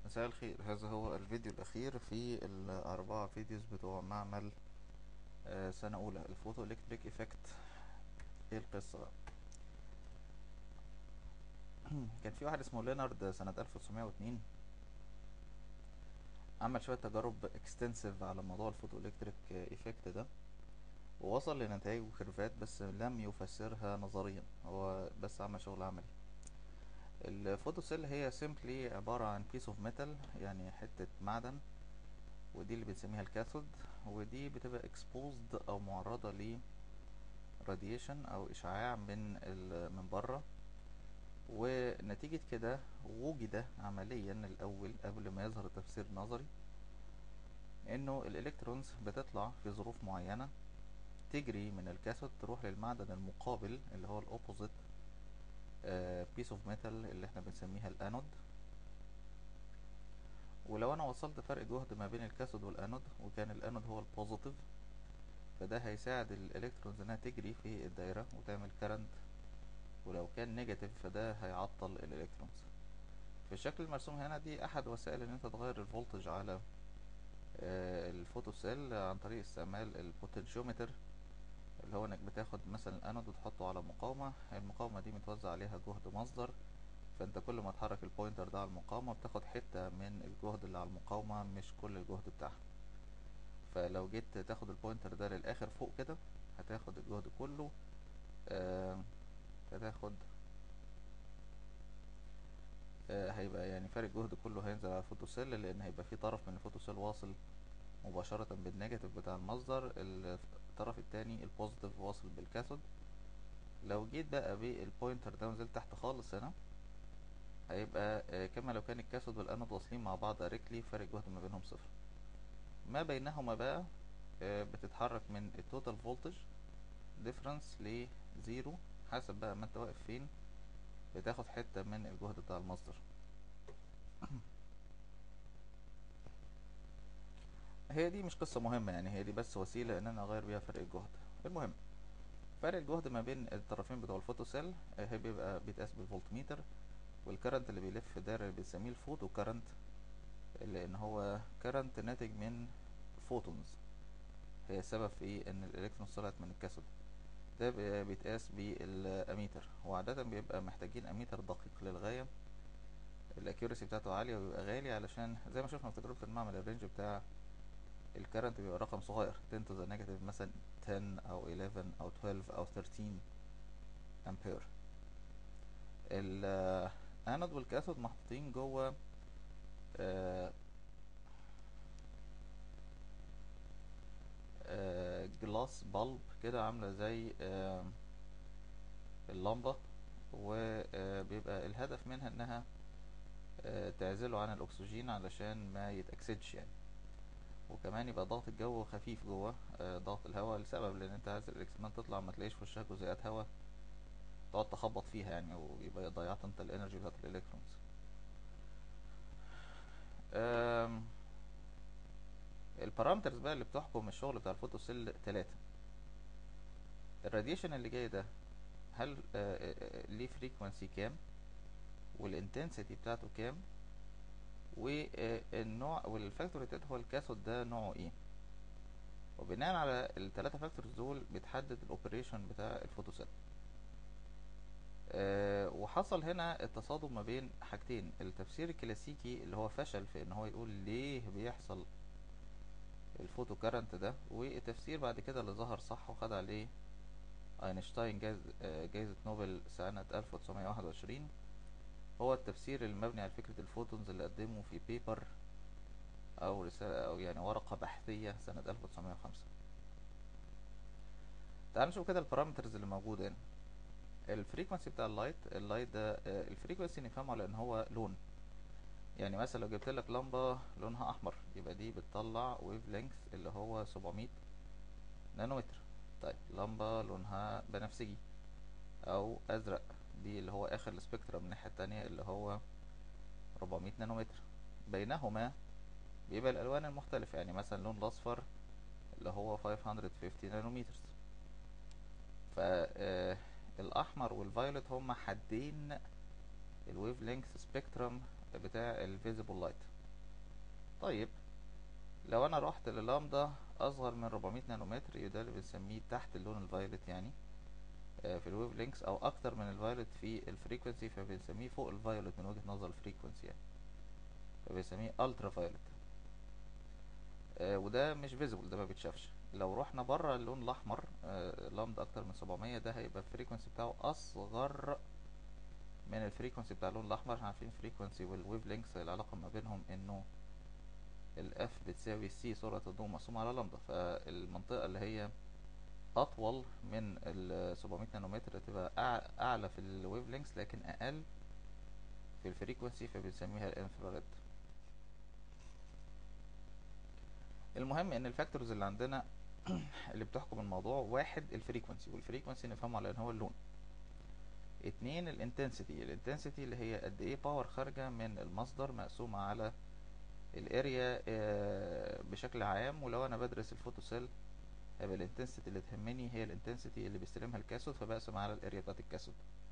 مساء الخير هذا هو الفيديو الأخير في الأربعة فيديوز بتوع معمل آه، سنة أولى الفوتو إلكتريك إيفكت إيه القصة بقى كان في واحد اسمه لينارد سنة 1902 عمل شوية تجارب اكستنسيف على موضوع الفوتو إلكتريك إيفكت ده ووصل لنتائج وكيرفات بس لم يفسرها نظريا هو بس عمل شغل عملي الفوتوسيل هي سيمبلي عبارة عن بيس اوف ميتال يعني حتة معدن ودي اللي بنسميها الكاثود ودي بتبقى exposed او معرضة ل radiation او اشعاع من ال- من بره ونتيجة كده وجد عمليا الاول قبل ما يظهر التفسير النظري انه الالكترونز بتطلع في ظروف معينة تجري من الكاثود تروح للمعدن المقابل اللي هو الاوبوزيت بيس اوف ميتال اللي احنا بنسميها الانود ولو انا وصلت فرق جهد ما بين الكاثود والانود وكان الانود هو البوزيتيف فده هيساعد الالكترونز انها تجري في الدايره وتعمل كرنت ولو كان نيجاتيف فده هيعطل الالكترونز في الشكل المرسوم هنا دي احد وسائل ان انت تغير الفولتج على آه، الفوتوسيل عن طريق استعمال البوتنشيومتر اللي هو انك بتاخد مثلا الانود وتحطه على مقاومة المقاومة دي متوزع عليها جهد مصدر فانت كل ما تحرك البوينتر ده على المقاومة بتاخد حتة من الجهد اللي على المقاومة مش كل الجهد بتاعها فلو جيت تاخد البوينتر ده للاخر فوق كده هتاخد الجهد كله آه هتاخد آه هيبقى يعني فرق الجهد كله هينزل على الفوتوسيل لان هيبقى في طرف من الفوتوسيل واصل مباشرة بالنيجاتيف بتاع المصدر الطرف التاني البوزيتيف واصل بالكاثود لو جيت بقى بالبوينتر ده ونزلت تحت خالص هنا هيبقى آه، كما لو كان الكاثود والانود واصلين مع بعض دايركتلي فرق الجهد ما بينهم صفر ما بينهما بقى آه، بتتحرك من التوتال فولتج ديفرنس لزيرو حسب بقى ما انت واقف فين بتاخد حتة من الجهد بتاع المصدر هي دي مش قصة مهمة يعني هي دي بس وسيلة ان انا اغير بيها فرق الجهد المهم فرق الجهد ما بين الطرفين بتوع الفوتوسيل آه، هي بيبقى بيتقاس بالفولتميتر والكرنت اللي بيلف في الدايرة اللي بنسميه الفوتو كرنت لان هو كرنت ناتج من فوتونز هي السبب في ان الالكترونز طلعت من الكاثود ده بي- بيتقاس بالاميتر وعادة بيبقى محتاجين اميتر دقيق للغاية الاكيورسي بتاعته عالية وبيبقى غالي علشان زي ما شفنا في تجربة المعمل الرينج بتاع الكرنت بيبقى رقم صغير 10 to the negative مثلا 10 او 11 او 12 او 13 امبير الانود والكاثود محطوطين جوه آه، آه، جلاس بالب كده عاملة زي آه، اللمبة وبيبقى الهدف منها انها آه، تعزله عن الاكسجين علشان ما يتأكسدش يعني وكمان يبقى ضغط الجو خفيف جوه آه، ضغط الهواء لسبب لان انت عايز الاكسمان تطلع ما تلاقيش في وشها جزيئات هواء تقعد تخبط فيها يعني ويبقى ضيعت انت الانرجي بتاعت الالكترونز آم، البارامترز بقى اللي بتحكم الشغل بتاع الفوتوسيل تلاتة الراديشن اللي جاي ده هل آه، آه، آه، ليه فريكوانسي كام والانتنسيتي بتاعته كام والنوع والفاكتور التالت هو الكاثود ده نوعه ايه وبناء على التلاتة فاكتورز دول بتحدد الاوبريشن بتاع الفوتوسيل أه وحصل هنا التصادم ما بين حاجتين التفسير الكلاسيكي اللي هو فشل في ان هو يقول ليه بيحصل الفوتو كارنت ده والتفسير بعد كده اللي ظهر صح وخد عليه اينشتاين جايز آه، جايزة نوبل سنة 1921 هو التفسير المبني على فكرة الفوتونز اللي قدمه في بيبر او رسالة او يعني ورقة بحثية سنة 1905 تعال نشوف كده البارامترز اللي موجودة هنا الفريكونسي بتاع اللايت اللايت ده آه، الفريكونسي نفهمه على ان هو لون يعني مثلا لو جبت لك لمبة لونها احمر يبقى دي بتطلع ويف لينكس اللي هو 700 نانومتر طيب لمبة لونها بنفسجي او ازرق دي اللي هو اخر السبيكترم من الناحية التانية اللي هو 400 نانومتر بينهما بيبقى الالوان المختلفة يعني مثلا اللون الاصفر اللي هو 550 نانومتر فالاحمر والفايولت هما حدين الويف لينكس سبيكترم بتاع الفيزيبل لايت طيب لو انا رحت للامدا اصغر من 400 نانومتر يبقى ده اللي بنسميه تحت اللون الفايولت يعني آه، في الويف لينكس او اكتر من الفايولت في الفريكونسي فبنسميه فوق الفايولت من وجهة نظر الفريكونسي يعني فبنسميه الترا فايولت وده مش فيزيبل ده ما بيتشافش لو رحنا بره اللون الاحمر آه، لامدا اكتر من 700 ده هيبقى الفريكونسي بتاعه اصغر من الفريكونسي بتاع اللون الاحمر احنا عارفين الفريكونسي والويف لينكس العلاقه ما بينهم انه الاف بتساوي سي سرعه الضوء مقسومه على لامدا فالمنطقه اللي هي اطول من ال 700 نانومتر تبقى أع- اعلى في الويف لينكس لكن اقل في الفريكونسي فبنسميها الانفراريد المهم ان الفاكتورز اللي عندنا اللي بتحكم الموضوع واحد الفريكونسي والفريكونسي نفهمه على ان هو اللون اتنين الانتنسيتي الانتنسيتي اللي هي قد ايه باور خارجة من المصدر مقسومة على الاريا بشكل عام ولو انا بدرس الفوتوسيل هيبقى الانتنسيتي اللي تهمني هي الانتنسيتي اللي بيستلمها الكاثود فبقسم على الاريا بتاعت الكاثود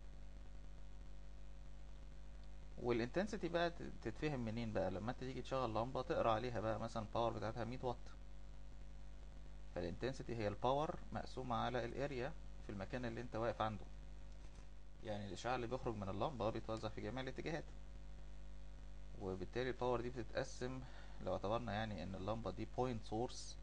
والانتنسيتي بقى ت- تتفهم منين بقى لما انت تيجي تشغل لمبة تقرا عليها بقى مثلا الباور بتاعتها 100 واط فالانتنسيتي هي الباور مقسومة على الاريا في المكان اللي انت واقف عنده يعني الاشعاع اللي بيخرج من اللمبة بيتوزع في جميع الاتجاهات وبالتالي الباور دي بتتقسم لو اعتبرنا يعني ان اللمبة دي بوينت سورس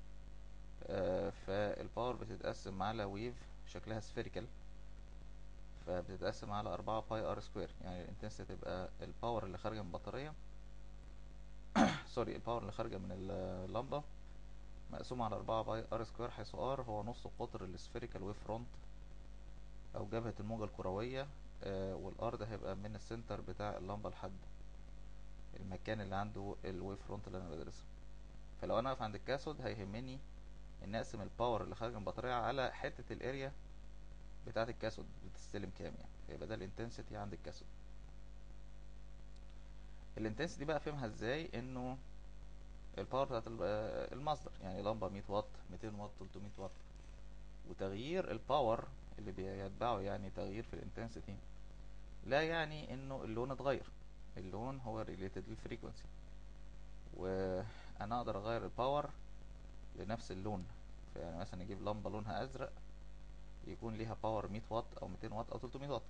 فالباور بتتقسم على ويف شكلها سفيريكال فبتتقسم على أربعة باي ار سكوير يعني الانتنسيتي تبقى الباور اللي خارجة من البطارية سوري الباور اللي خارجة من اللمبة مقسومة على أربعة باي ار سكوير حيث ار هو نص قطر السفيريكال ويف فرونت أو جبهة الموجة الكروية آه، والار ده هيبقى من السنتر بتاع اللمبة لحد المكان اللي عنده الويف فرونت اللي أنا بدرسه فلو أنا واقف عند الكاثود هيهمني إن أقسم الباور اللي خارج من البطارية على حتة الاريا بتاعة الكاثود بتستلم كام يعني فيبقى ده الانتنسيتي عند الكاثود الانتنسيتي بقى فهمها ازاي انه الباور بتاعت ال- آه، المصدر يعني لمبة 100 واط 200 واط 300 واط وتغيير الباور اللي بيتبعه يعني تغيير في الانتنسيتي لا يعني انه اللون اتغير اللون هو ريليتد للفريكونسي وانا اقدر اغير الباور لنفس اللون فيعني مثلا اجيب لمبة لونها ازرق يكون ليها باور 100 واط او 200 واط او 300 واط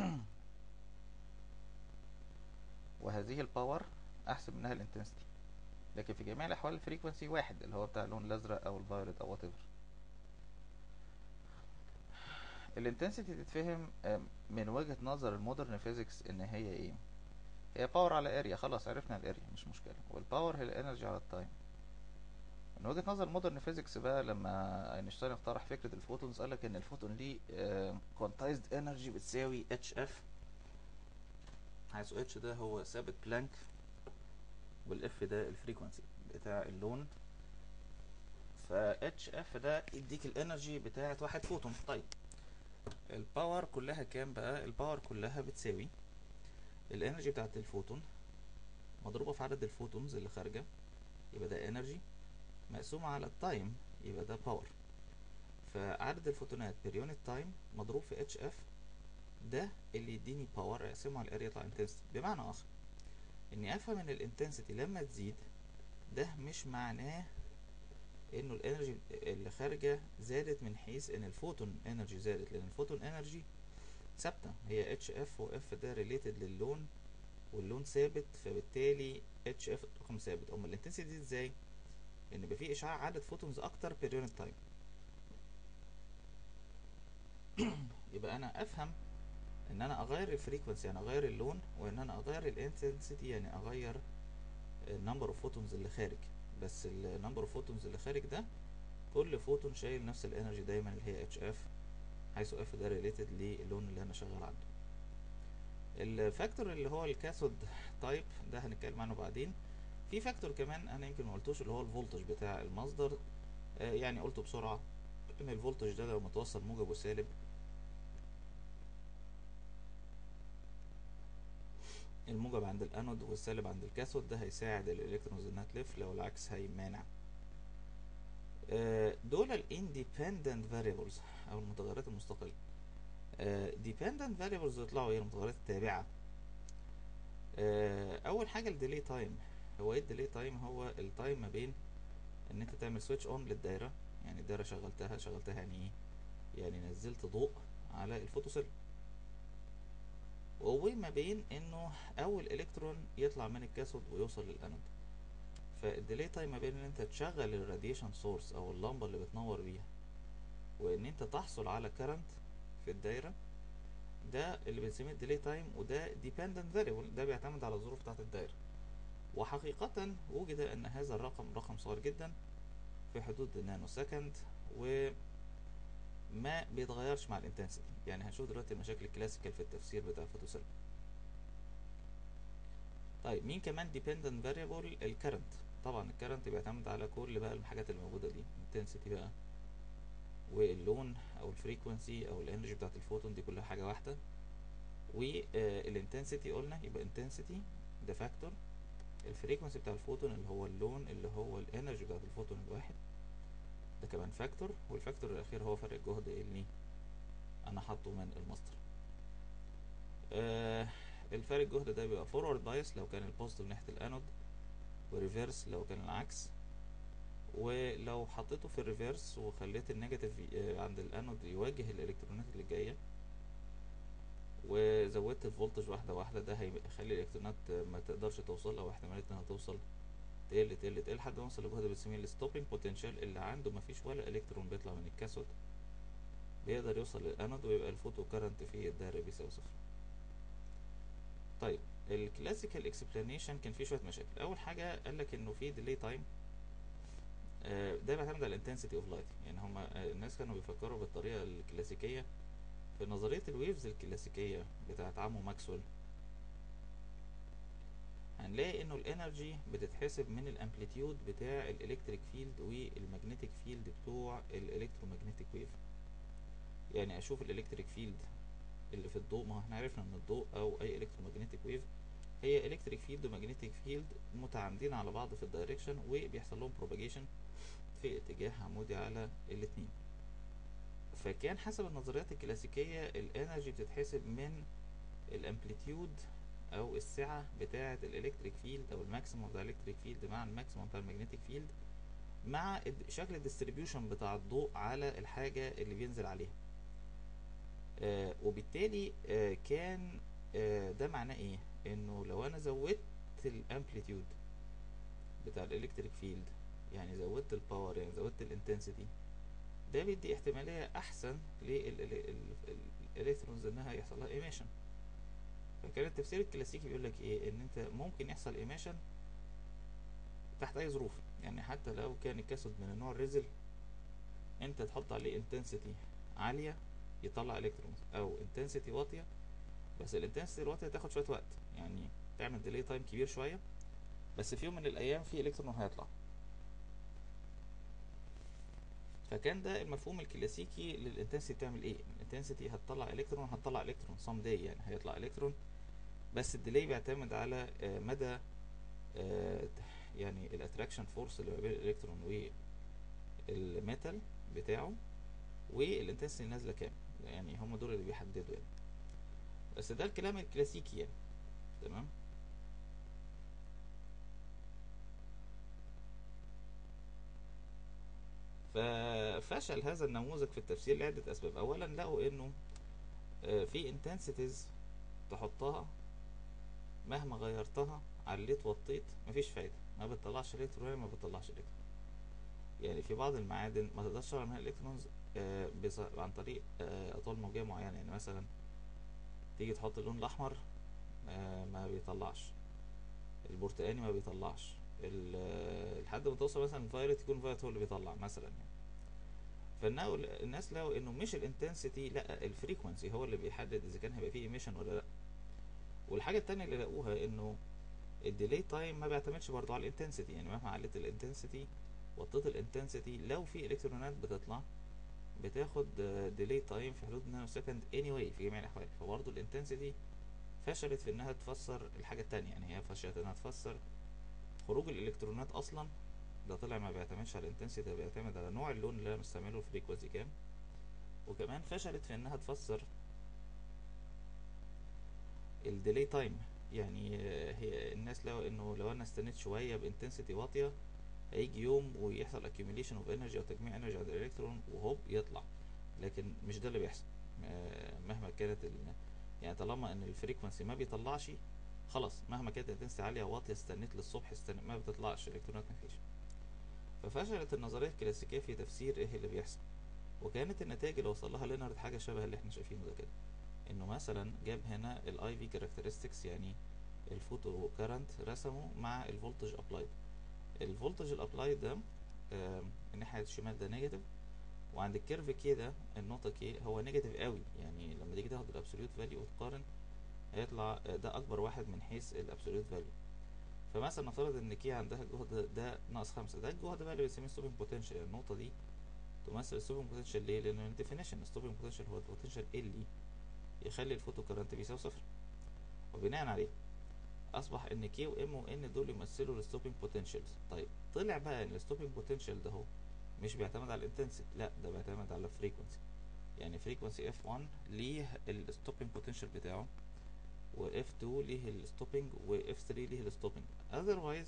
وهذه الباور احسب منها الانتنسيتي لكن في جميع الاحوال الفريكونسي واحد اللي هو بتاع اللون الازرق او الفايولت او وات ايفر الانتنسيتي تتفهم آم، من وجهة نظر المودرن فيزيكس ان هي ايه هي باور على اريا خلاص عرفنا الاريا مش مشكلة والباور هي الانرجي على التايم من وجهة نظر المودرن فيزيكس بقى لما اينشتاين اقترح فكرة الفوتونز قالك ان الفوتون ليه كوانتايزد انرجي بتساوي اتش اف حيث اتش ده هو ثابت بلانك والاف ده الفريكونسي بتاع اللون فا اتش اف ده يديك الانرجي بتاعت واحد فوتون طيب الباور كلها كام بقى الباور كلها بتساوي الانرجي بتاعت الفوتون مضروبة في عدد الفوتونز اللي خارجة يبقى ده انرجي مقسومة على التايم يبقى ده باور فعدد الفوتونات بير يونت تايم مضروب في اتش اف ده اللي يديني باور اقسمه على الاريا يطلع انتنسيتي بمعنى اخر اني افهم ان الانتنسيتي لما تزيد ده مش معناه انه الانرجي اللي خارجه زادت من حيث ان الفوتون انرجي زادت لان الفوتون انرجي ثابته هي اتش اف واف ده ريليتد للون واللون ثابت فبالتالي اتش اف رقم ثابت امال الانتنسيتي دي ازاي ان يبقى في اشعاع عدد فوتونز اكتر بير يونت تايم يبقى انا افهم ان انا اغير الفريكونسي يعني اغير اللون وان انا اغير الانتنسيتي يعني اغير النمبر اوف فوتونز اللي خارج بس النمبر اوف فوتونز اللي خارج ده كل فوتون شايل نفس الانرجي دايما اللي هي اتش اف حيث اف ده ريليتد للون اللي انا شغال عنده الفاكتور اللي هو الكاثود تايب ده هنتكلم عنه بعدين في فاكتور كمان انا يمكن ما قلتوش اللي هو الفولتج بتاع المصدر آه يعني قلته بسرعه ان الفولتج ده لو متوصل موجب وسالب الموجب عند الانود والسالب عند الكاثود ده هيساعد الالكترونز انها تلف لو العكس هيمانع آه، دول الاندبندنت فاريبلز او المتغيرات المستقله ديبندنت فاريبلز يطلعوا ايه المتغيرات التابعه آه، اول حاجه الديلي تايم هو ايه الديلي تايم هو التايم ما بين ان انت تعمل سويتش اون للدايره يعني الدايره شغلتها شغلتها يعني ايه يعني نزلت ضوء على الفوتوسيل وما بين انه اول الكترون يطلع من الكاثود ويوصل للانود فالديلي تايم ما بين ان انت تشغل الراديشن سورس او اللمبه اللي بتنور بيها وان انت تحصل على كرنت في الدايره ده اللي بنسميه الديلي تايم وده dependent variable ده بيعتمد على الظروف بتاعت الدايره وحقيقة وجد أن هذا الرقم رقم صغير جدا في حدود النانو سكند وما بيتغيرش مع الانتنسيتي يعني هنشوف دلوقتي المشاكل الكلاسيكال في التفسير بتاع الفوتوسيل طيب مين كمان dependent variable الكرنت طبعا الكرنت بيعتمد على كل بقى الحاجات الموجودة دي intensity بقى واللون او الفريكونسي او الانرجي بتاعت الفوتون دي كلها حاجة واحدة والانتنسيتي قلنا يبقى intensity ده فاكتور الفريكونسي بتاع الفوتون اللي هو اللون اللي هو الانرجي بتاعت الفوتون الواحد ده كمان فاكتور والفاكتور الاخير هو فرق الجهد اللي انا حاطه من الماستر آه الفرق الجهد ده بيبقى فورورد بايس لو كان البوزيتيف ناحيه الانود وريفيرس لو كان العكس ولو حطيته في الريفيرس وخليت النيجاتيف عند الانود يواجه الالكترونات اللي جايه وزودت الفولتج واحده واحده ده هيخلي الالكترونات ما تقدرش توصل او احتماليه انها توصل تقل تقل تقل لحد ما يوصل لجهد بنسميه الستوبنج بوتنشال اللي عنده ما فيش ولا الكترون بيطلع من الكاثود بيقدر يوصل للانود ويبقى الفوتو كارنت في الدايره بيساوي صفر طيب الكلاسيكال اكسبلانيشن كان فيه شويه مشاكل اول حاجه قال لك انه في ديلي تايم ده بيعتمد على الانتنسيتي اوف لايت يعني هما الناس كانوا بيفكروا بالطريقه الكلاسيكيه في نظريه الويفز الكلاسيكيه بتاعت عمو ماكسويل هنلاقي انه الانرجي بتتحسب من الامبليتيود بتاع الالكتريك فيلد والمagnetic فيلد بتوع الالكترومagnetic ويف يعني اشوف الالكتريك فيلد اللي في الضوء ما احنا عرفنا ان الضوء او اي الكترومagnetic ويف هي الكتريك فيلد ومagnetic فيلد متعامدين على بعض في الدايركشن وبيحصل لهم propagation في اتجاه عمودي على الاتنين فكان حسب النظريات الكلاسيكية الانرجي بتتحسب من الامبليتيود او السعة بتاعة الالكتريك فيلد او الماكسيموم بتاع الالكتريك فيلد مع الماكسيموم بتاع المagnetic فيلد مع شكل الديستريبيوشن بتاع الضوء على الحاجة اللي بينزل عليها آه وبالتالي آه كان آه ده معناه ايه انه لو انا زودت الامبليتيود بتاع الالكتريك فيلد يعني زودت الباور يعني زودت الانتنسيتي ده بيدي احتمالية احسن للالكترونز انها يحصل لها ايميشن فكان التفسير الكلاسيكي بيقول لك ايه ان انت ممكن يحصل ايميشن تحت اي ظروف يعني حتى لو كان الكاثود من النوع الريزل انت تحط عليه انتنسيتي عالية يطلع الكترونز او انتنسيتي واطية بس الانتنسيتي الواطية تاخد شوية وقت يعني تعمل ديلي تايم كبير شوية بس في يوم من الايام في الكترون هيطلع فكان ده المفهوم الكلاسيكي للانتنسيتي بتعمل ايه الانتنسيتي هتطلع الكترون هتطلع الكترون سام داي يعني هيطلع الكترون بس الديلي بيعتمد على مدى يعني الاتراكشن فورس اللي ما بين الالكترون والميتال بتاعه والانتنسيتي نازله كام يعني هم دول اللي بيحددوا يعني بس ده الكلام الكلاسيكي يعني تمام ففشل هذا النموذج في التفسير لعدة أسباب أولا لقوا إنه في انتنسيتيز تحطها مهما غيرتها عليت وطيت مفيش فايدة ما بتطلعش الكترون ما بتطلعش الكترون يعني في بعض المعادن ما تقدرش تطلع منها الكترونز عن طريق أطوال موجية معينة يعني مثلا تيجي تحط اللون الأحمر ما بيطلعش البرتقاني ما بيطلعش لحد ما توصل مثلا الفايولت يكون الفايولت هو اللي بيطلع مثلا يعني فالناس الناس لقوا انه مش الانتنسيتي لا الفريكونسي هو اللي بيحدد اذا كان هيبقى فيه ايميشن ولا لا والحاجه التانية اللي لقوها انه الديلي تايم ما بيعتمدش برضه على الانتنسيتي يعني مهما عليت الانتنسيتي وطيت الانتنسيتي لو في الكترونات بتطلع بتاخد ديلي تايم في حدود نانو سكند اني anyway في جميع الاحوال فبرضه الانتنسيتي فشلت في انها تفسر الحاجه التانية يعني هي فشلت انها تفسر خروج الالكترونات اصلا ده طلع ما بيعتمدش على الانتنسيتي ده بيعتمد على نوع اللون اللي انا مستعمله فريكونسي كام وكمان فشلت في انها تفسر الديلي تايم يعني آه، هي الناس لو انه لو انا استنيت شويه بانتنسيتي واطيه هيجي يوم ويحصل accumulation اوف انرجي او تجميع انرجي عند الالكترون وهوب يطلع لكن مش ده اللي بيحصل آه، مهما كانت ال... يعني طالما ان الفريكونسي ما بيطلعش خلاص مهما كانت الانتنسيتي عاليه او واطيه استنيت للصبح استنيت ما بتطلعش الالكترونات مفيش ففشلت النظريه الكلاسيكيه في تفسير ايه اللي بيحصل وكانت النتائج اللي وصل لها لينارد حاجه شبه اللي احنا شايفينه ده كده انه مثلا جاب هنا الاي في كاركترستكس يعني الفوتو كارنت رسمه مع الفولتج ابلايد الفولتج الابلايد ده آم، الناحيه الشمال ده نيجاتيف وعند الكيرف كي ده النقطه كي هو نيجاتيف قوي يعني لما تيجي تاخد الابسوليوت فاليو وتقارن هيطلع آه، ده اكبر واحد من حيث الابسوليوت فاليو فمثلا نفترض ان كي عندها الجهد ده ناقص خمسة ده الجهد بقى اللي بنسميه ستوبنج بوتنشال يعني النقطة دي تمثل الستوبنج بوتنشال ليه؟ لأن الديفينيشن الستوبنج بوتنشال هو البوتنشال اللي يخلي الفوتو كرنت بيساوي صفر وبناء عليه أصبح إن كي وإم وإن دول يمثلوا الستوبنج بوتنشالز طيب طلع بقى إن الستوبنج بوتنشال ده هو مش بيعتمد على الانتنسيتي لا ده بيعتمد على الفريكونسي يعني فريكونسي اف 1 ليه الستوبنج بوتنشال بتاعه و F2 ليه الستوبنج و F3 ليه الستوبنج otherwise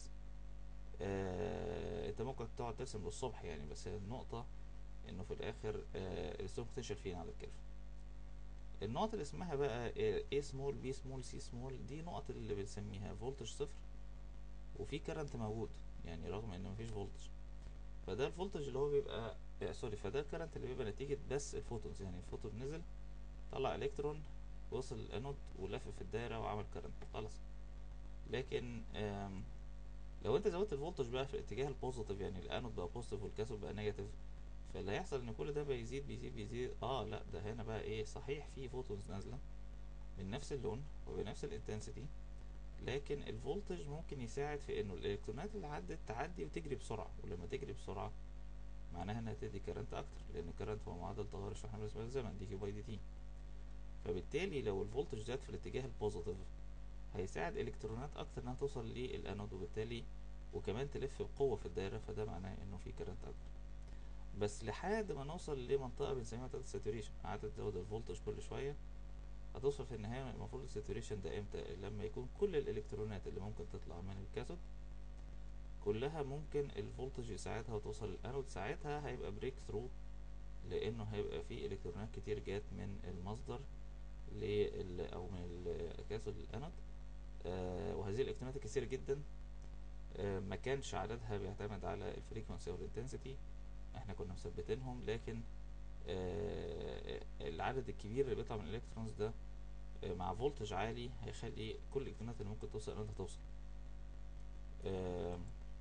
آه انت ممكن تقعد ترسم للصبح يعني بس النقطة انه في الاخر آه الستوبنج بوتنشال فين على الكيرف النقط اللي اسمها بقى آه، A small B small C small دي نقط اللي بنسميها فولتج صفر وفي كرنت موجود يعني رغم ان مفيش فولتج فده الفولتج اللي هو بيبقى آه سوري فده الكرنت اللي بيبقى نتيجة بس الفوتونز يعني الفوتون نزل طلع الكترون وصل الانود ولف في الدايرة وعمل كرنت خلاص لكن آم، لو انت زودت الفولتج بقى في الاتجاه البوزيتيف يعني الانود بقى بوزيتيف والكاثود بقى نيجاتيف فاللي هيحصل ان كل ده بيزيد بيزيد بيزيد اه لا ده هنا بقى ايه صحيح في فوتونز نازله من نفس اللون وبنفس الانتنسيتي لكن الفولتج ممكن يساعد في انه الالكترونات اللي عدت تعدي وتجري بسرعه ولما تجري بسرعه معناها انها تدي كرنت اكتر لان الكرنت هو معدل تغير الشحنه بالنسبه للزمن دي كيو باي دي تي فبالتالي لو الفولتج زاد في الاتجاه البوزيتيف هيساعد الكترونات اكتر انها توصل للانود وبالتالي وكمان تلف بقوه في الدايره فده معناه انه في كرنت اكتر بس لحد ما نوصل لمنطقه بنسميها منطقه الساتوريشن قعدت تزود الفولتج كل شويه هتوصل في النهايه المفروض الساتوريشن ده امتى لما يكون كل الالكترونات اللي ممكن تطلع من الكاثود كلها ممكن الفولتج يساعدها وتوصل للانود ساعتها هيبقى بريك ثرو لانه هيبقى في الكترونات كتير جات من المصدر لل او من الكاثود للانود آه وهذه الالكترونات الكثيره جدا آه ما كانش عددها بيعتمد على الفريكونسي او الانتنسيتي احنا كنا مثبتينهم لكن آه العدد الكبير اللي بيطلع من الالكترونز ده آه مع فولتج عالي هيخلي كل الالكترونات اللي ممكن توصل انها توصل آه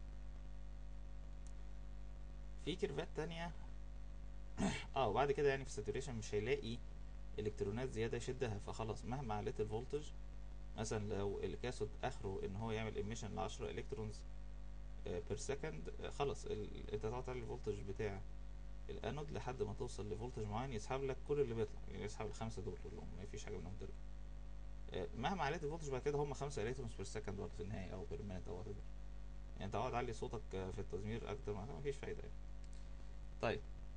في كيرفات تانية اه وبعد كده يعني في الساتوريشن مش هيلاقي الكترونات زياده يشدها فخلاص مهما عليت الفولتج مثلا لو الكاثود اخره ان هو يعمل ايميشن ل 10 الكترونز بير سكند خلاص ال... انت هتقعد تعلي الفولتج بتاع الانود لحد ما توصل لفولتج معين يسحب لك كل اللي بيطلع يعني يسحب الخمسه دول كلهم ما فيش حاجه منهم ترجع آه، مهما عليت الفولتج بعد كده هم 5 الكترونز بير سكند برضه في النهايه او بير مينت او whatever يعني انت اقعد علي صوتك آه، في التزمير اكتر ما فيش فايده يعني طيب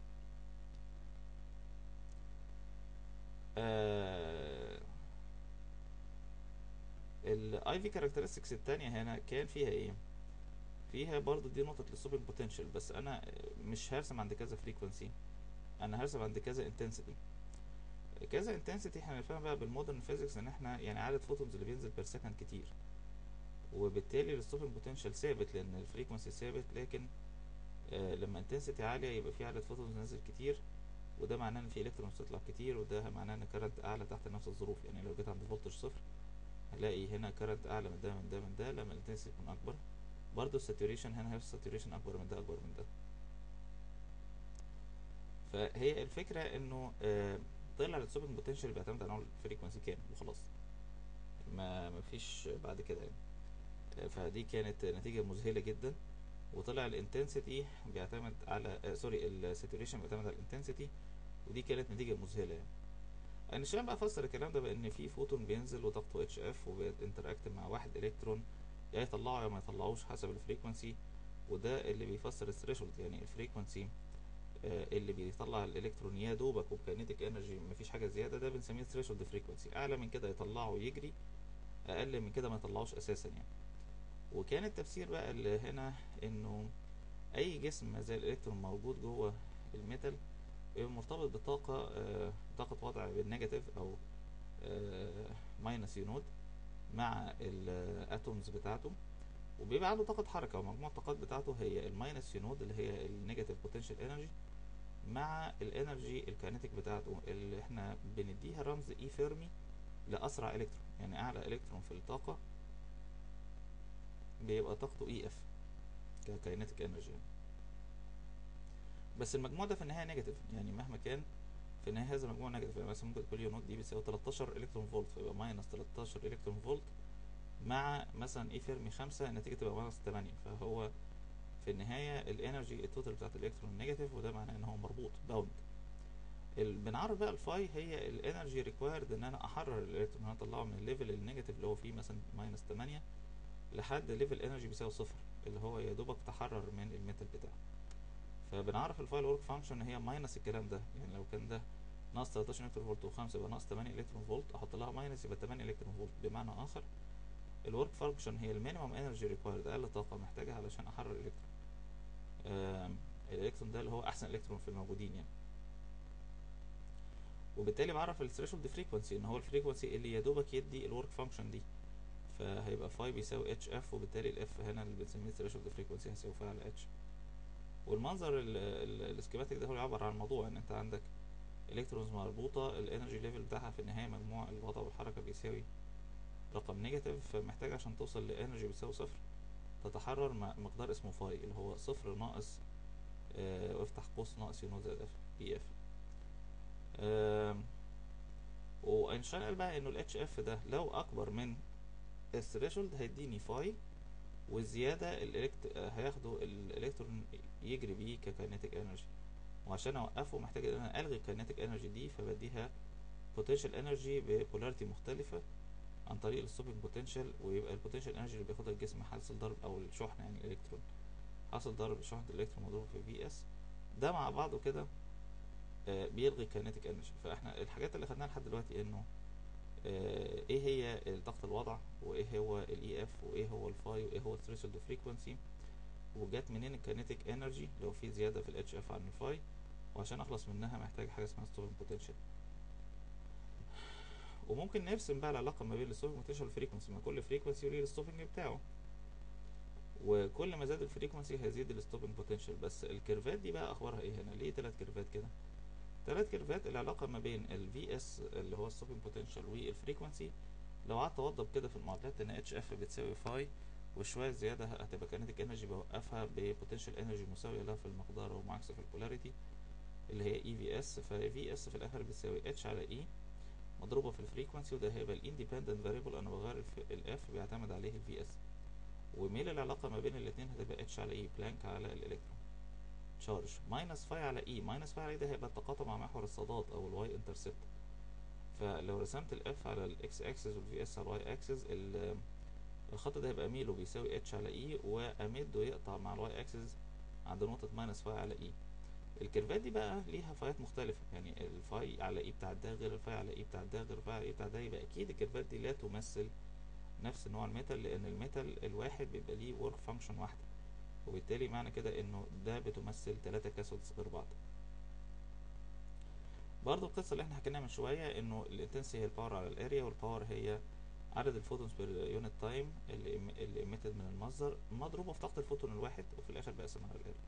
الاي في كاركترستكس التانية هنا كان فيها ايه فيها برضو دي نقطة الستوبنج بوتنشال بس انا مش هرسم عند كذا فريكونسي انا هرسم عند كذا انتنسيتي كذا انتنسيتي احنا نفهم بقى بالمودرن فيزيكس ان احنا يعني عدد فوتونز اللي بينزل بير سكند كتير وبالتالي الستوبنج بوتنشال ثابت لان الفريكونسي ثابت لكن آه لما انتنسيتي عالية يبقى في عدد فوتونز نازل كتير وده معناه ان في الكترونز تطلع كتير وده معناه ان كارنت اعلى تحت نفس الظروف يعني لو جيت عند فولتج صفر هلاقي هنا كارنت اعلى من ده من ده من ده لما الانتنسيتي يكون اكبر برضه الساتوريشن هنا هيبقى الساتوريشن اكبر من ده اكبر من ده فهي الفكره انه آه طلع الستوبنج بوتنشال بيعتمد على نوع الفريكونسي كام وخلاص ما مفيش بعد كده يعني آه، فدي كانت نتيجه مذهله جدا وطلع الانتنسيتي بيعتمد على آه سوري الساتوريشن بيعتمد على الانتنسيتي ودي كانت نتيجه مذهله يعني اينشتاين بقى فسر الكلام ده بان في فوتون بينزل وطاقته اتش اف وبينتراكت مع واحد الكترون يا يطلعه يا ما يطلعوش حسب الفريكونسي وده اللي بيفسر الثريشولد يعني الفريكونسي آه، اللي بيطلع الالكترون يا دوبك وبكينيتيك انرجي مفيش حاجه زياده ده بنسميه ثريشولد فريكونسي اعلى من كده يطلعه يجري اقل من كده ما يطلعوش اساسا يعني وكان التفسير بقى اللي هنا انه اي جسم زي الالكترون موجود جوه الميتال بيبقى مرتبط بطاقة آه، طاقة وضع بالنيجاتيف او ماينس يونود مع الاتومز بتاعته وبيبقى عنده طاقة حركة ومجموع الطاقات بتاعته هي الماينس يونود اللي هي النيجاتيف بوتنشال انرجي مع الانرجي الكاينتيك بتاعته اللي احنا بنديها رمز اي فيرمي لاسرع الكترون يعني اعلى الكترون في الطاقة بيبقى طاقته اي اف ككاينتيك انرجي يعني. بس المجموع ده في النهاية نيجاتيف يعني مهما كان في النهاية هذا مجموع نيجاتيف يعني مثلا ممكن تقول يونت دي بتساوي 13 الكترون فولت فيبقى ماينس 13 الكترون فولت مع مثلا اي فيرمي 5 النتيجة تبقى ماينس 8 فهو في النهاية الانرجي التوتال بتاعت الالكترون نيجاتيف وده معناه ان هو مربوط باوند بنعرف بقى الفاي هي الانرجي ريكوايرد ان انا احرر الالكترون انا اطلعه من الليفل النيجاتيف اللي هو فيه مثلا ماينس 8 لحد ليفل انرجي بيساوي صفر اللي هو يا دوبك تحرر من الميتال بتاعه فبنعرف الفايل ورك فانكشن هي ماينس الكلام ده يعني لو كان ده ناقص 13 الكترون فولت و5 يبقى ناقص 8 الكترون فولت احط لها ماينس يبقى 8 الكترون فولت بمعنى اخر الورك فانكشن هي المينيمم انرجي ريكوايرد اقل طاقه محتاجها علشان احرر الالكترون آم، الالكترون ده اللي هو احسن الكترون في الموجودين يعني وبالتالي بعرف الثريشولد فريكونسي ان هو الفريكونسي اللي يا دوبك يدي الورك فانكشن دي فهيبقى فاي بيساوي اتش اف وبالتالي الاف هنا اللي بنسميه الثريشولد فريكونسي هيساوي فاي على اتش والمنظر السكيماتيك ده هو يعبر عن الموضوع ان انت عندك الكترونز مربوطه الانرجي ليفل بتاعها في النهايه مجموع الوضع والحركه بيساوي رقم نيجاتيف فمحتاج عشان توصل لانرجي بتساوي صفر تتحرر م- مقدار اسمه فاي اللي هو صفر ناقص آه وافتح قوس ناقص يونو زائد اف بي اف آم، واينشتاين قال بقى انه الاتش اف ده لو اكبر من الثريشولد هيديني فاي والزيادة الإلكت... آه، هياخدوا الإلكترون يجري بيه ككاينتيك انرجي وعشان أوقفه محتاج إن أنا ألغي الكاينتيك انرجي دي فبديها potential انرجي ببولاريتي مختلفة عن طريق الستوبنج بوتنشال ويبقى البوتنشال انرجي اللي بياخدها الجسم حاصل ضرب أو الشحنة يعني الإلكترون حاصل ضرب شحنة الإلكترون مضروب في في اس ده مع بعضه كده آه، بيلغي الكاينتيك انرجي فاحنا الحاجات اللي خدناها لحد دلوقتي انه آه، ايه هي طاقة الوضع وايه هو الاي اف وايه هو الفاي وايه هو الثريشولد فريكونسي وجات منين الكينيتيك انرجي لو في زيادة في الاتش اف عن الفاي وعشان اخلص منها محتاج حاجة اسمها ستوبنج بوتنشال وممكن نرسم بقى العلاقة ما بين الستوبنج بوتنشال والفريكونسي ما كل فريكونسي وليه الستوبنج بتاعه وكل ما زاد الفريكونسي هيزيد الستوبنج بوتنشال بس الكيرفات دي بقى اخبارها ايه هنا ليه تلات كيرفات كده تلات كيرفات العلاقة ما بين ال VS اللي هو الستوبنج بوتنشال والفريكونسي لو قعدت اوضب كده في المعادلات ان اتش اف بتساوي فاي وشوية زيادة هتبقى كينيتيك انرجي بوقفها ببوتنشال انرجي مساوية لها في المقدار ومعاكسة في البولاريتي اللي هي اي في اس ففي اس في الاخر بتساوي اتش على اي مضروبة في الفريكونسي وده هيبقى الاندبندنت فاريبل انا بغير الاف بيعتمد عليه الفي اس وميل العلاقة ما بين الاتنين هتبقى اتش على اي بلانك على الالكترون تشارج ماينس فاي على اي ماينس فاي على اي ده هيبقى التقاطع مع محور الصادات او الواي انترسبت فلو رسمت الاف على الاكس اكسس والفي اس على الواي اكسس الخط ده هيبقى ميله بيساوي اتش على اي وامده يقطع مع الواي اكسس عند نقطة ماينس فاي على اي الكيرفات دي بقى ليها فايات مختلفة يعني الفاي على اي بتاع ده غير الفاي على اي بتاع ده غير الفاي على اي بتاع ده يبقى اكيد الكيرفات دي لا تمثل نفس نوع الميتال لان الميتال الواحد بيبقى ليه ورك فانكشن واحدة وبالتالي معنى كده انه ده بتمثل ثلاثة كاسودز غير بعض برضو القصة اللي احنا حكيناها من شوية انه الانتنسي هي الباور على الاريا والباور هي عدد الفوتونز بير يونت تايم اللي ام- اللي emitted من المصدر مضروبة في طاقة الفوتون الواحد وفي الاخر بقسم على الاريا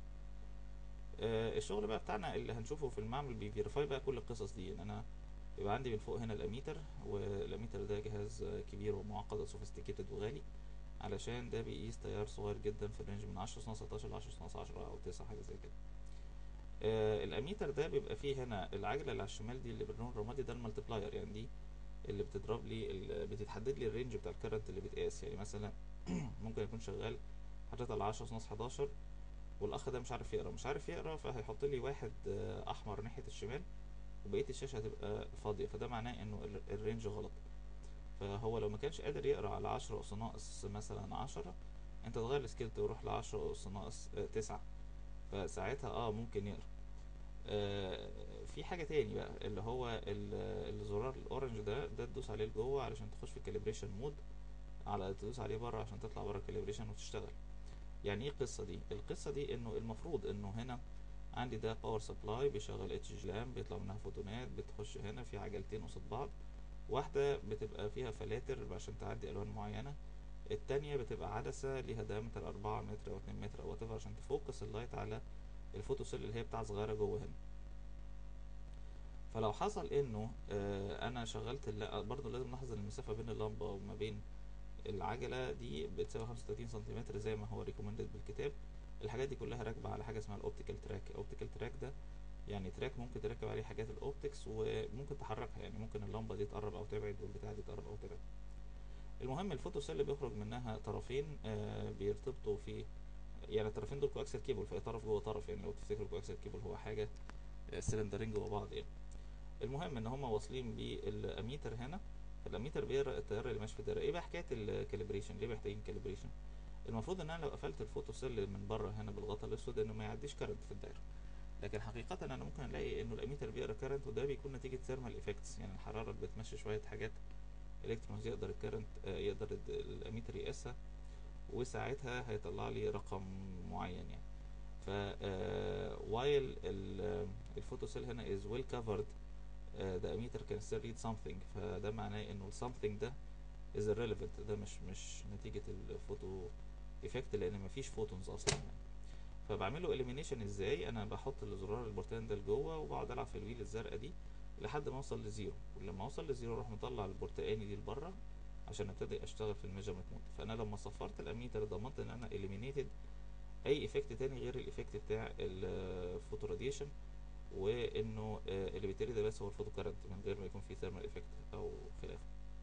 آه الشغل بقى بتاعنا اللي هنشوفه في المعمل بيفيريفاي بقى كل القصص دي ان انا يبقى عندي من فوق هنا الاميتر والاميتر ده جهاز آه، كبير ومعقد وسوفيستيكيتد وغالي علشان ده بيقيس تيار صغير جدا في الرينج من 10 ناقص 16 ل 10 ناقص 10 او 9 حاجه زي كده آه الاميتر ده بيبقى فيه هنا العجله اللي على الشمال دي اللي باللون الرمادي ده المالتبلاير يعني دي اللي بتضرب لي ال- بتتحدد لي الرينج بتاع الكرنت اللي بيتقاس يعني مثلا ممكن يكون شغال حاطط على 10 ناقص 11 والاخ ده مش عارف يقرا مش عارف يقرا فهيحط لي واحد آه، احمر ناحيه الشمال وبقيه الشاشه هتبقى فاضيه فده معناه انه ال- الرينج غلط فهو لو ما كانش قادر يقرا على 10 اس ناقص مثلا 10 انت تغير السكيل تروح ل 10 اس ناقص آه، 9 فساعتها اه ممكن يقرا آه، في حاجة تاني بقى اللي هو ال- الزرار الأورنج ده ده تدوس عليه لجوه علشان تخش في الكاليبريشن مود على تدوس عليه بره عشان تطلع بره الكاليبريشن وتشتغل يعني ايه القصة دي القصة دي انه المفروض انه هنا عندي ده باور سبلاي بيشغل اتش جي لام بيطلع منها فوتونات بتخش هنا في عجلتين قصاد بعض واحدة بتبقى فيها فلاتر عشان تعدي ألوان معينة التانية بتبقى عدسة ليها دايمتر أربعة متر أو اتنين متر أو whatever عشان تفوكس اللايت على الفوتو سيل اللي هي بتاع صغيرة جوه هنا فلو حصل انه آه انا شغلت الل- برضه لازم نلاحظ ان المسافة بين اللمبة وما بين العجلة دي بتساوي 35 سنتيمتر زي ما هو ريكومندد بالكتاب الحاجات دي كلها راكبة على حاجة اسمها الاوبتيكال تراك الاوبتيكال تراك ده يعني تراك ممكن تركب عليه حاجات الاوبتكس وممكن تحركها يعني ممكن اللمبة دي تقرب او تبعد والبتاعة دي تقرب او تبعد المهم الفوتو سيل بيخرج منها طرفين آه بيرتبطوا في يعني الطرفين دول كواكسل كيبل فهي طرف جوه طرف يعني لو تفتكروا كواكسل كيبل هو حاجة آه، سلندرين جوه بعض يعني المهم ان هما واصلين بالاميتر هنا الاميتر بيقرا التيار اللي ماشي في الدايره ايه بقى حكايه الكاليبريشن ليه محتاجين كاليبريشن المفروض ان انا لو قفلت الفوتو سيل من بره هنا بالغطاء الاسود انه ما يعديش كارنت في الدايره لكن حقيقة أنا ممكن ألاقي إنه الأميتر بيقرا كارنت وده بيكون نتيجة ثيرمال إيفكتس يعني الحرارة اللي بتمشي شوية حاجات إلكترونز يقدر الكارنت يقدر الد- الأميتر يقيسها وساعتها هيطلع لي رقم معين يعني ف وايل الفوتو سيل هنا is well covered uh, the emitter can still read something فده معناه انه ال something ده is irrelevant ده مش مش نتيجة الفوتو ايفكت لان مفيش فوتونز اصلا يعني فبعمل له elimination ازاي انا بحط الزرار البورتان ده لجوه وبقعد العب في الويل الزرقاء دي لحد ما اوصل لزيرو ولما اوصل لزيرو اروح مطلع البرتقاني دي لبره عشان ابتدي اشتغل في الميجرمنت مود فانا لما صفرت الاميتر ضمنت ان انا eliminated اي افكت تاني غير الايفكت بتاع الفوتو راديشن وانه آه، اللي بيتري ده بس هو الفوتو كارنت من غير ما يكون فيه ثيرمال افكت او خلافه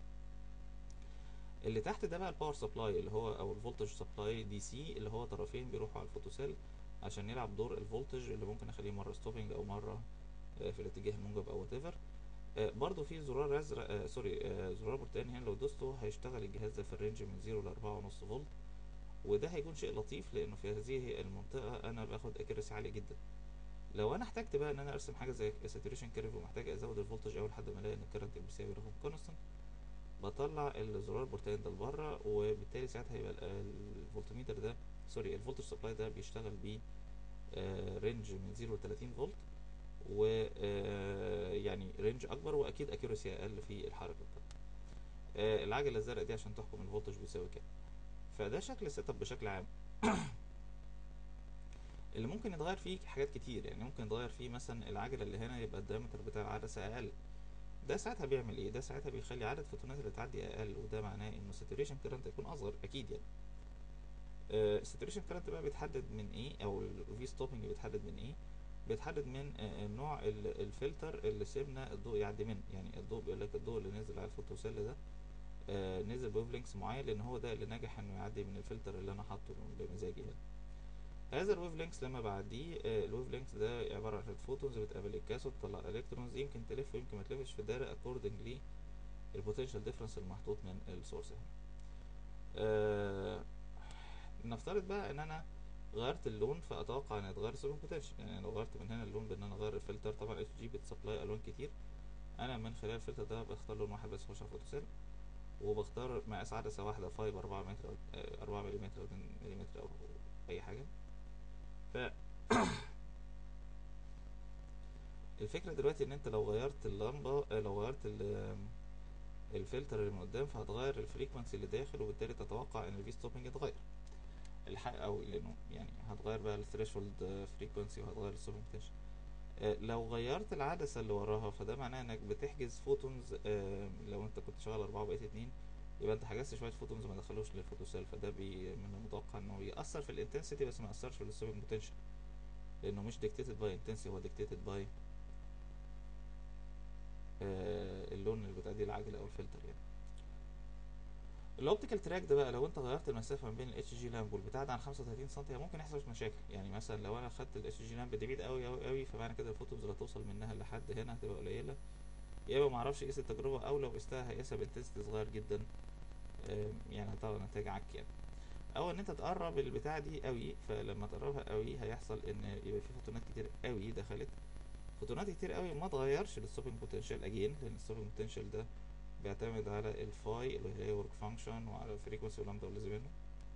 اللي تحت ده بقى الباور سبلاي اللي هو او الفولتج سبلاي دي سي اللي هو طرفين بيروحوا على الفوتوسيل عشان يلعب دور الفولتج اللي ممكن اخليه مره ستوبنج او مره آه، في الاتجاه الموجب او وات ايفر برضه في زرار ازرق آه سوري آه زرار برتقاني هنا لو دوسته هيشتغل الجهاز ده في الرينج من 0 ل 4.5 فولت وده هيكون شيء لطيف لانه في هذه المنطقه انا باخد اكيرسي عاليه جدا لو انا احتجت بقى ان انا ارسم حاجه زي ساتوريشن كيرف ومحتاج ازود الفولتج اول لحد ما الاقي ان الكرنت بيساوي رقم كونستنت بطلع الزرار البورتين ده لبره وبالتالي ساعتها هيبقى ال- الفولتميتر ده سوري الفولتج سبلاي ده بيشتغل ب رينج من 0 ل 30 فولت و آه، يعني رينج اكبر واكيد اكيورسي اقل في الحركه بتاعته آه، العجله الزرقاء دي عشان تحكم الفولتج بيساوي كام فده شكل السيت اب بشكل عام اللي ممكن يتغير فيه حاجات كتير يعني ممكن يتغير فيه مثلا العجله اللي هنا يبقى الدايمتر بتاع العدسه اقل ده ساعتها بيعمل ايه ده ساعتها بيخلي عدد الفوتونات اللي تعدي اقل وده معناه انه الساتوريشن كرنت هيكون اصغر اكيد يعني الساتوريشن كرنت بقى بيتحدد من ايه او الفي ستوبنج بيتحدد من ايه بيتحدد من آه، نوع ال- الفلتر اللي سيبنا الضوء يعدي منه يعني الضوء بيقول لك الضوء اللي نزل على الفوتوسيل ده آه، نزل بويف لينكس معين لان هو ده اللي نجح انه يعدي من الفلتر اللي انا حاطه بمزاجي هنا هذا الويف لينكس لما بعديه آه، الويف لينكس ده عباره عن فوتونز بتقابل الكاثود تطلع الكترونز يمكن تلف ويمكن ما تلفش في الدايره اكوردنجلي البوتنشال ديفرنس المحطوط من السورس هنا آه، نفترض بقى ان انا غيرت اللون فاتوقع ان يتغير السيرفر بوتنشال يعني لو غيرت من هنا اللون بان انا اغير الفلتر طبعا اتش جي بتسبلاي الوان كتير انا من خلال الفلتر ده بختار لون واحد بس يخش على الفوتوسيل وبختار مقاس عدسه واحده فايب 4 متر او 4 ملم او 2 ملم او اي حاجه ف الفكره دلوقتي ان انت لو غيرت اللمبه آه، لو غيرت ال- الفلتر اللي من قدام فهتغير الفريكونسي اللي داخل وبالتالي تتوقع ان الفي ستوبنج يتغير الحق او لانه يعني هتغير بقى الثريشولد فريكونسي وهتغير الستوبنج بوتنشال آه، لو غيرت العدسة اللي وراها فده معناه انك بتحجز فوتونز آه، لو انت كنت شغال اربعة وبقيت اتنين يبقى انت حجزت شوية فوتونز ما دخلوش للفوتوسيل فده بي من المتوقع انه يأثر في الانتنسيتي بس ما يأثرش في الستوبنج بوتنشال لانه مش ديكتيتد باي انتنسي هو ديكتيتد باي اللون اللي بتأدي العجلة او الفلتر يعني الاوبتيكال تراك ده بقى لو انت غيرت المسافه ما بين الاتش جي لامب والبتاع ده عن 35 سم ممكن يحصل مشاكل يعني مثلا لو انا خدت الاتش جي لامب دي بعيد قوي قوي قوي فمعنى كده الفوتونز اللي هتوصل منها لحد هنا هتبقى قليله يا اما معرفش اقيس التجربه او لو قستها هيقيسها بانتنسيتي صغير جدا آم، يعني هتطلع نتائج عك يعني او ان انت تقرب البتاعه دي قوي فلما تقربها قوي هيحصل ان يبقى في فوتونات كتير قوي دخلت فوتونات كتير قوي ما تغيرش الستوبنج بوتنشال اجين لان الستوبنج بوتنشال ده بيعتمد على الفاي اللي هي ورك فانكشن وعلى الفريكونسي واللامدا واللي زي منه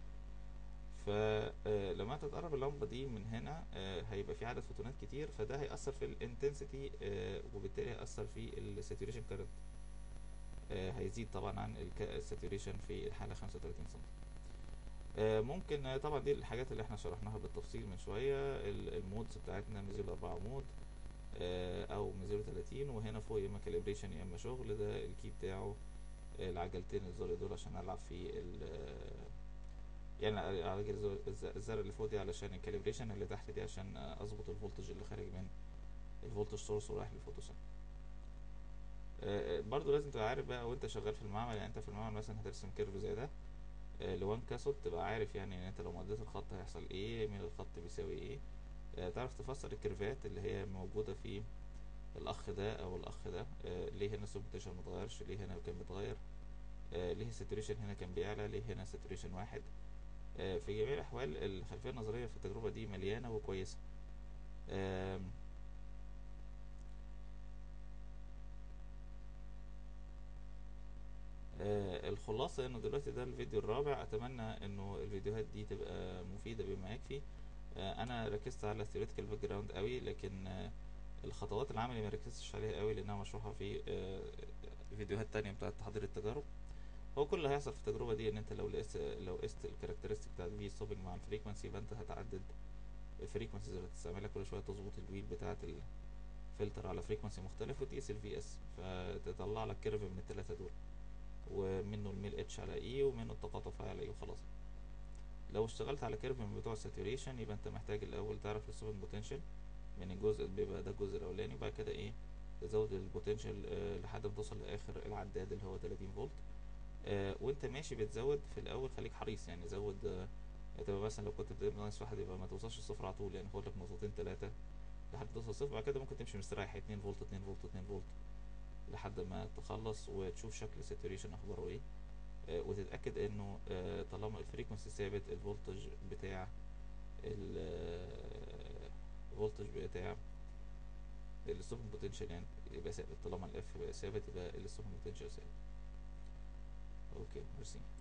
فلما انت تقرب اللمبه دي من هنا آه، هيبقى في عدد فوتونات كتير فده هيأثر في الانتنسيتي وبالتالي هيأثر في الساتوريشن كارنت هيزيد طبعا عن الساتوريشن في الحالة 35 سم آه، ممكن آه، طبعا دي الحاجات اللي احنا شرحناها بالتفصيل من شوية ال- المودز بتاعتنا من 0 4 مود آه، او من 0 30 وهنا فوق يا اما كاليبريشن يا اما شغل ده الكي بتاعه آه، العجلتين الزر دول عشان العب في ال يعني العجل الزر- الز- الزر اللي فوق دي علشان الكاليبريشن اللي تحت دي عشان آه، اظبط الفولتج اللي خارج من الفولتج سورس ورايح للفوتوسيل آه، برضو لازم تبقى عارف بقى وانت شغال في المعمل يعني انت في المعمل مثلا هترسم كيرف زي ده آه، لوان كاسود تبقى عارف يعني ان انت لو مديت الخط هيحصل ايه ميل الخط بيساوي ايه آه، تعرف تفسر الكيرفات اللي هي موجودة في الاخ ده او الاخ ده آه، ليه هنا السوبوتيشن متغيرش ليه هنا كان متغير آه، ليه الساتوريشن هنا كان بيعلى ليه هنا ساتوريشن واحد آه، في جميع الاحوال الخلفية النظرية في التجربة دي مليانة وكويسة آم، آه، الخلاصة انه دلوقتي ده الفيديو الرابع اتمنى انه الفيديوهات دي تبقى مفيدة بما يكفي آه، انا ركزت على الثيوريتيكال باك جراوند قوي لكن آه، الخطوات العملي ما ركزتش عليها قوي لانها مشروحة في آه، فيديوهات تانية بتاعت تحضير التجارب هو كل اللي هيحصل في التجربة دي ان انت لو قست لو قست الكاركترستيك بتاعت في ستوبنج مع الفريكونسي يبقى انت هتعدد الفريكونسيز اللي هتستعملها كل شوية تظبط الويل بتاعت الفلتر على فريكونسي مختلف وتقيس الفي اس فتطلع لك كيرف من التلاتة دول ومنه الميل اتش على اي ومنه التقاطع على اي وخلاص لو اشتغلت على كيرف من بتوع الساتوريشن يبقى انت محتاج الاول تعرف السوبن بوتنشال من الجزء بيبقى ده الجزء الاولاني وبعد كده ايه تزود البوتنشال آه لحد ما توصل لاخر العداد اللي هو 30 فولت آه وانت ماشي بتزود في الاول خليك حريص يعني زود آه يعني تبقى مثلا لو كنت بتبقى ناقص واحد يبقى ما توصلش الصفر على طول يعني خد لك نقطتين ثلاثه لحد توصل صفر بعد كده ممكن تمشي مستريح 2 فولت 2 فولت 2 فولت لحد ما تخلص وتشوف شكل الساتوريشن اخباره ايه آه، وتتاكد انه آه، طالما الفريكونسي ثابت الفولتج بتاع الفولتج بتاع الستوب بوتنشال يعني يبقى ثابت طالما الاف ثابت يبقى الستوب بوتنشال ثابت اوكي ميرسي